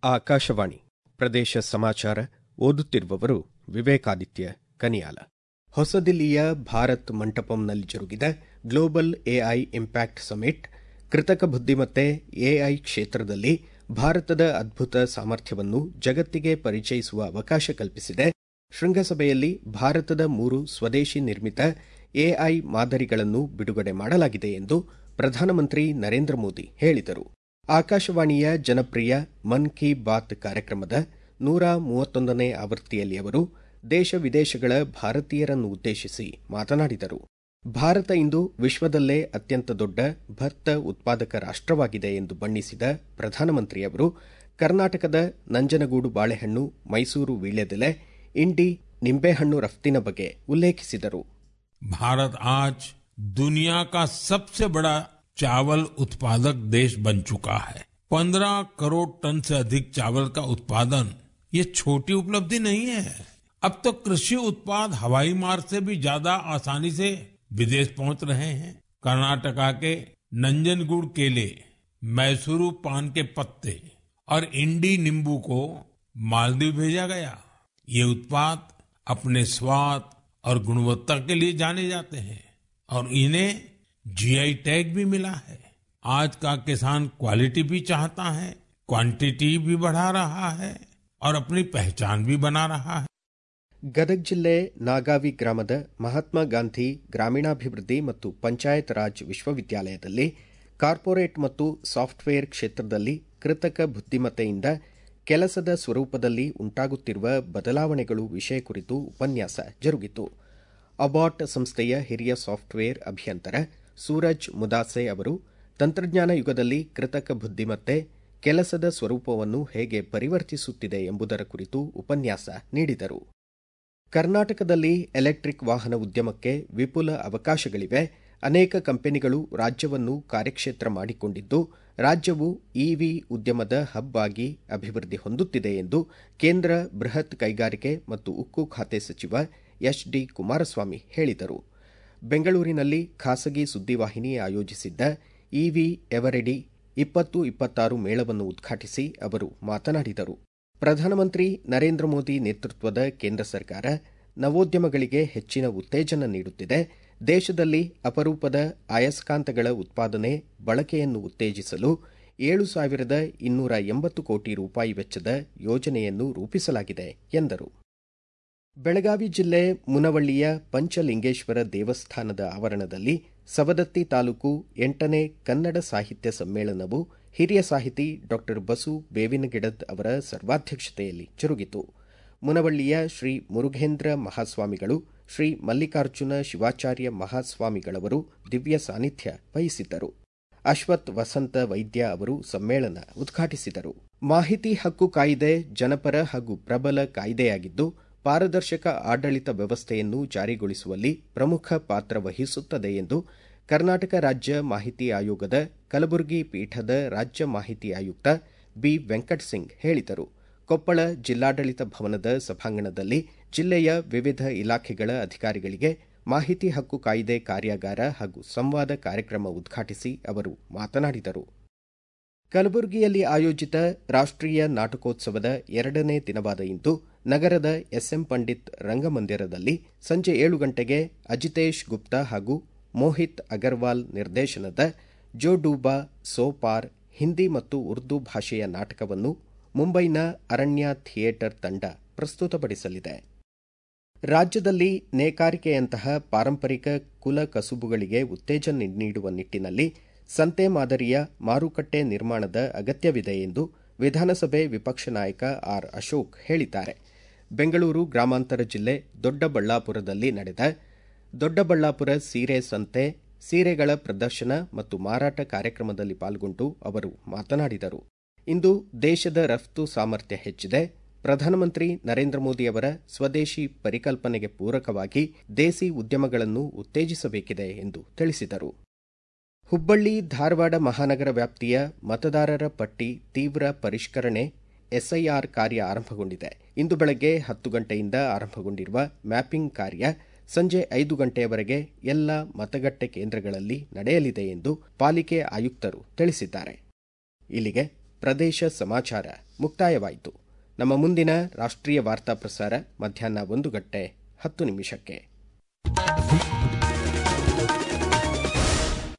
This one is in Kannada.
ಆಕಾಶವಾಣಿ ಪ್ರದೇಶ ಸಮಾಚಾರ ಓದುತ್ತಿರುವವರು ವಿವೇಕಾದಿತ್ಯ ಕನಿಯಾಲ ಹೊಸದಿಲ್ಲಿಯ ಭಾರತ್ ಮಂಟಪಂನಲ್ಲಿ ಜರುಗಿದ ಗ್ಲೋಬಲ್ ಎಐ ಇಂಪ್ಯಾಕ್ಟ್ ಸಮಿಟ್ ಕೃತಕ ಬುದ್ದಿಮತ್ತೆ ಎಐ ಕ್ಷೇತ್ರದಲ್ಲಿ ಭಾರತದ ಅದ್ಭುತ ಸಾಮರ್ಥ್ಯವನ್ನು ಜಗತ್ತಿಗೆ ಪರಿಚಯಿಸುವ ಅವಕಾಶ ಕಲ್ಪಿಸಿದೆ ಶೃಂಗಸಭೆಯಲ್ಲಿ ಭಾರತದ ಮೂರು ಸ್ವದೇಶಿ ನಿರ್ಮಿತ ಎಐ ಮಾದರಿಗಳನ್ನು ಬಿಡುಗಡೆ ಮಾಡಲಾಗಿದೆ ಎಂದು ಪ್ರಧಾನಮಂತ್ರಿ ನರೇಂದ್ರ ಮೋದಿ ಹೇಳಿದರು ಆಕಾಶವಾಣಿಯ ಜನಪ್ರಿಯ ಮನ್ ಕಿ ಬಾತ್ ಕಾರ್ಯಕ್ರಮದ ನೂರ ಮೂವತ್ತೊಂದನೇ ಆವೃತ್ತಿಯಲ್ಲಿ ಅವರು ದೇಶ ವಿದೇಶಗಳ ಭಾರತೀಯರನ್ನು ಉದ್ದೇಶಿಸಿ ಮಾತನಾಡಿದರು ಭಾರತ ಇಂದು ವಿಶ್ವದಲ್ಲೇ ಅತ್ಯಂತ ದೊಡ್ಡ ಭತ್ತ ಉತ್ಪಾದಕ ರಾಷ್ಟವಾಗಿದೆ ಎಂದು ಬಣ್ಣಿಸಿದ ಪ್ರಧಾನಮಂತ್ರಿಯವರು ಕರ್ನಾಟಕದ ನಂಜನಗೂಡು ಬಾಳೆಹಣ್ಣು ಮೈಸೂರು ವೀಳ್ಯದೆಲೆ ಇಂಡಿ ನಿಂಬೆಹಣ್ಣು ರಫ್ತಿನ ಬಗ್ಗೆ ಉಲ್ಲೇಖಿಸಿದರು भारत आज दुनिया का सबसे बड़ा चावल उत्पादक देश बन चुका है 15 करोड़ टन से अधिक चावल का उत्पादन ये छोटी उपलब्धि नहीं है अब तो कृषि उत्पाद हवाई मार्ग से भी ज्यादा आसानी से विदेश पहुंच रहे हैं कर्नाटका के नंजनगुड़ केले मैसूरू पान के पत्ते और इंडी नींबू को मालदीव भेजा गया ये उत्पाद अपने स्वाद और गुणवत्ता के लिए जाने जाते हैं और इन्हें जीआई टैग भी मिला है आज का किसान क्वालिटी भी चाहता है क्वांटिटी भी बढ़ा रहा है और अपनी पहचान भी बना रहा है ಗದಗ ಜಿಲ್ಲೆ ನಾಗಾವಿ ಗ್ರಾಮದ ಮಹಾತ್ಮ ಗಾಂಧಿ ಗ್ರಾಮೀಣಾಭಿವೃದ್ಧಿ ಮತ್ತು ಪಂಚಾಯತ್ ರಾಜ್ ವಿಶ್ವವಿದ್ಯಾಲಯದಲ್ಲಿ ಕಾರ್ಪೊರೇಟ್ ಮತ್ತು ಸಾಫ್ಟ್ವೇರ್ ಕ್ಷೇತ್ರದಲ್ಲಿ ಕೃತಕ ಬುದ್ದಿಮತ್ತೆಯಿಂದ ಕೆಲಸದ ಸ್ವರೂಪದಲ್ಲಿ ಉಂಟಾಗುತ್ತಿರುವ ಬದಲಾವಣೆಗಳು ವಿಷಯ ಕುರಿತು ಉಪನ್ಯಾಸ ಜರುಗಿತು ಅಬಾಟ್ ಸಂಸ್ಥೆಯ ಹಿರಿಯ ಸಾಫ್ಟ್ವೇರ್ ಅಭಿಯಂತರ ಸೂರಜ್ ಮುದಾಸೆ ಅವರು ತಂತ್ರಜ್ಞಾನ ಯುಗದಲ್ಲಿ ಕೃತಕ ಬುದ್ದಿಮತ್ತೆ ಕೆಲಸದ ಸ್ವರೂಪವನ್ನು ಹೇಗೆ ಪರಿವರ್ತಿಸುತ್ತಿದೆ ಎಂಬುದರ ಕುರಿತು ಉಪನ್ಯಾಸ ನೀಡಿದರು ಕರ್ನಾಟಕದಲ್ಲಿ ಎಲೆಕ್ಟ್ರಿಕ್ ವಾಹನ ಉದ್ಯಮಕ್ಕೆ ವಿಪುಲ ಅವಕಾಶಗಳಿವೆ ಅನೇಕ ಕಂಪನಿಗಳು ರಾಜ್ಯವನ್ನು ಕಾರ್ಯಕ್ಷೇತ್ರ ಮಾಡಿಕೊಂಡಿದ್ದು ರಾಜ್ಯವು ಇವಿ ಉದ್ಯಮದ ಹಬ್ ಆಗಿ ಅಭಿವೃದ್ಧಿ ಹೊಂದುತ್ತಿದೆ ಎಂದು ಕೇಂದ್ರ ಬೃಹತ್ ಕೈಗಾರಿಕೆ ಮತ್ತು ಉಕ್ಕು ಖಾತೆ ಸಚಿವ ಎಚ್ ಡಿ ಕುಮಾರಸ್ವಾಮಿ ಹೇಳಿದರು ಬೆಂಗಳೂರಿನಲ್ಲಿ ಖಾಸಗಿ ಸುದ್ದಿವಾಹಿನಿ ಆಯೋಜಿಸಿದ್ದ ಇವಿ ಎವರೆಡಿ ಇಪ್ಪತ್ತು ಇಪ್ಪತ್ತಾರು ಮೇಳವನ್ನು ಉದ್ಘಾಟಿಸಿ ಅವರು ಮಾತನಾಡಿದರು ಪ್ರಧಾನಮಂತ್ರಿ ನರೇಂದ್ರ ಮೋದಿ ನೇತೃತ್ವದ ಕೇಂದ್ರ ಸರ್ಕಾರ ನವೋದ್ಯಮಗಳಿಗೆ ಹೆಚ್ಚಿನ ಉತ್ತೇಜನ ನೀಡುತ್ತಿದೆ ದೇಶದಲ್ಲಿ ಅಪರೂಪದ ಅಯಸ್ಕಾಂತಗಳ ಉತ್ಪಾದನೆ ಬಳಕೆಯನ್ನು ಉತ್ತೇಜಿಸಲು ಏಳು ಸಾವಿರದ ಇನ್ನೂರ ಎಂಬತ್ತು ಕೋಟಿ ರೂಪಾಯಿ ವೆಚ್ಚದ ಯೋಜನೆಯನ್ನು ರೂಪಿಸಲಾಗಿದೆ ಎಂದರು ಬೆಳಗಾವಿ ಜಿಲ್ಲೆ ಮುನವಳ್ಳಿಯ ಪಂಚಲಿಂಗೇಶ್ವರ ದೇವಸ್ಥಾನದ ಆವರಣದಲ್ಲಿ ಸವದತ್ತಿ ತಾಲೂಕು ಎಂಟನೇ ಕನ್ನಡ ಸಾಹಿತ್ಯ ಸಮ್ಮೇಳನವು ಹಿರಿಯ ಸಾಹಿತಿ ಡಾ ಬಸು ಬೇವಿನಗಿಡದ್ ಅವರ ಸರ್ವಾಧ್ಯಕ್ಷತೆಯಲ್ಲಿ ಜರುಗಿತು ಮುನವಳ್ಳಿಯ ಶ್ರೀ ಮುರುಘೇಂದ್ರ ಮಹಾಸ್ವಾಮಿಗಳು ಶ್ರೀ ಮಲ್ಲಿಕಾರ್ಜುನ ಶಿವಾಚಾರ್ಯ ಮಹಾಸ್ವಾಮಿಗಳವರು ದಿವ್ಯ ಸಾನ್ನಿಧ್ಯ ವಹಿಸಿದ್ದರು ಅಶ್ವಥ್ ವಸಂತ ವೈದ್ಯ ಅವರು ಸಮ್ಮೇಳನ ಉದ್ಘಾಟಿಸಿದರು ಮಾಹಿತಿ ಹಕ್ಕು ಕಾಯ್ದೆ ಜನಪರ ಹಾಗೂ ಪ್ರಬಲ ಕಾಯ್ದೆಯಾಗಿದ್ದು ಪಾರದರ್ಶಕ ಆಡಳಿತ ವ್ಯವಸ್ಥೆಯನ್ನು ಜಾರಿಗೊಳಿಸುವಲ್ಲಿ ಪ್ರಮುಖ ಪಾತ್ರ ವಹಿಸುತ್ತದೆ ಎಂದು ಕರ್ನಾಟಕ ರಾಜ್ಯ ಮಾಹಿತಿ ಆಯೋಗದ ಕಲಬುರಗಿ ಪೀಠದ ರಾಜ್ಯ ಮಾಹಿತಿ ಆಯುಕ್ತ ಬಿ ವೆಂಕಟ್ ಸಿಂಗ್ ಹೇಳಿದರು ಕೊಪ್ಪಳ ಜಿಲ್ಲಾಡಳಿತ ಭವನದ ಸಭಾಂಗಣದಲ್ಲಿ ಜಿಲ್ಲೆಯ ವಿವಿಧ ಇಲಾಖೆಗಳ ಅಧಿಕಾರಿಗಳಿಗೆ ಮಾಹಿತಿ ಹಕ್ಕು ಕಾಯ್ದೆ ಕಾರ್ಯಾಗಾರ ಹಾಗೂ ಸಂವಾದ ಕಾರ್ಯಕ್ರಮ ಉದ್ಘಾಟಿಸಿ ಅವರು ಮಾತನಾಡಿದರು ಕಲಬುರಗಿಯಲ್ಲಿ ಆಯೋಜಿತ ರಾಷ್ಟೀಯ ನಾಟಕೋತ್ಸವದ ಎರಡನೇ ದಿನವಾದ ಇಂದು ನಗರದ ಎಸ್ಎಂ ಪಂಡಿತ್ ರಂಗಮಂದಿರದಲ್ಲಿ ಸಂಜೆ ಏಳು ಗಂಟೆಗೆ ಅಜಿತೇಶ್ ಗುಪ್ತಾ ಹಾಗೂ ಮೋಹಿತ್ ಅಗರ್ವಾಲ್ ನಿರ್ದೇಶನದ ಜೋ ಡೂಬಾ ಸೋ ಪಾರ್ ಹಿಂದಿ ಮತ್ತು ಉರ್ದು ಭಾಷೆಯ ನಾಟಕವನ್ನು ಮುಂಬೈನ ಅರಣ್ಯ ಥಿಯೇಟರ್ ತಂಡ ಪ್ರಸ್ತುತಪಡಿಸಲಿದೆ ರಾಜ್ಯದಲ್ಲಿ ನೇಕಾರಿಕೆಯಂತಹ ಪಾರಂಪರಿಕ ಕುಲ ಕಸುಬುಗಳಿಗೆ ಉತ್ತೇಜನ ನೀಡುವ ನಿಟ್ಟಿನಲ್ಲಿ ಸಂತೆ ಮಾದರಿಯ ಮಾರುಕಟ್ಟೆ ನಿರ್ಮಾಣದ ಅಗತ್ಯವಿದೆ ಎಂದು ವಿಧಾನಸಭೆ ವಿಪಕ್ಷ ನಾಯಕ ಆರ್ ಅಶೋಕ್ ಹೇಳಿದ್ದಾರೆ ಬೆಂಗಳೂರು ಗ್ರಾಮಾಂತರ ಜಿಲ್ಲೆ ದೊಡ್ಡಬಳ್ಳಾಪುರದಲ್ಲಿ ನಡೆದ ದೊಡ್ಡಬಳ್ಳಾಪುರ ಸೀರೆ ಸಂತೆ ಸೀರೆಗಳ ಪ್ರದರ್ಶನ ಮತ್ತು ಮಾರಾಟ ಕಾರ್ಯಕ್ರಮದಲ್ಲಿ ಪಾಲ್ಗೊಂಡು ಅವರು ಮಾತನಾಡಿದರು ಇಂದು ದೇಶದ ರಫ್ತು ಸಾಮರ್ಥ್ಯ ಹೆಚ್ಚಿದೆ ಪ್ರಧಾನಮಂತ್ರಿ ನರೇಂದ್ರ ಮೋದಿಯವರ ಸ್ವದೇಶಿ ಪರಿಕಲ್ಪನೆಗೆ ಪೂರಕವಾಗಿ ದೇಸಿ ಉದ್ಯಮಗಳನ್ನು ಉತ್ತೇಜಿಸಬೇಕಿದೆ ಎಂದು ತಿಳಿಸಿದರು ಹುಬ್ಬಳ್ಳಿ ಧಾರವಾಡ ಮಹಾನಗರ ವ್ಯಾಪ್ತಿಯ ಮತದಾರರ ಪಟ್ಟಿ ತೀವ್ರ ಪರಿಷ್ಕರಣೆ ಎಸ್ಐಆರ್ ಕಾರ್ಯ ಆರಂಭಗೊಂಡಿದೆ ಇಂದು ಬೆಳಗ್ಗೆ ಹತ್ತು ಗಂಟೆಯಿಂದ ಆರಂಭಗೊಂಡಿರುವ ಮ್ಯಾಪಿಂಗ್ ಕಾರ್ಯ ಸಂಜೆ ಐದು ಗಂಟೆಯವರೆಗೆ ಎಲ್ಲ ಮತಗಟ್ಟೆ ಕೇಂದ್ರಗಳಲ್ಲಿ ನಡೆಯಲಿದೆ ಎಂದು ಪಾಲಿಕೆ ಆಯುಕ್ತರು ತಿಳಿಸಿದ್ದಾರೆ ಇಲ್ಲಿಗೆ ಪ್ರದೇಶ ಸಮಾಚಾರ ಮುಕ್ತಾಯವಾಯಿತು ನಮ್ಮ ಮುಂದಿನ ರಾಷ್ಟ್ರೀಯ ವಾರ್ತಾ ಪ್ರಸಾರ ಮಧ್ಯಾಹ್ನ ಒಂದು ಗಂಟೆ ಹತ್ತು ನಿಮಿಷಕ್ಕೆ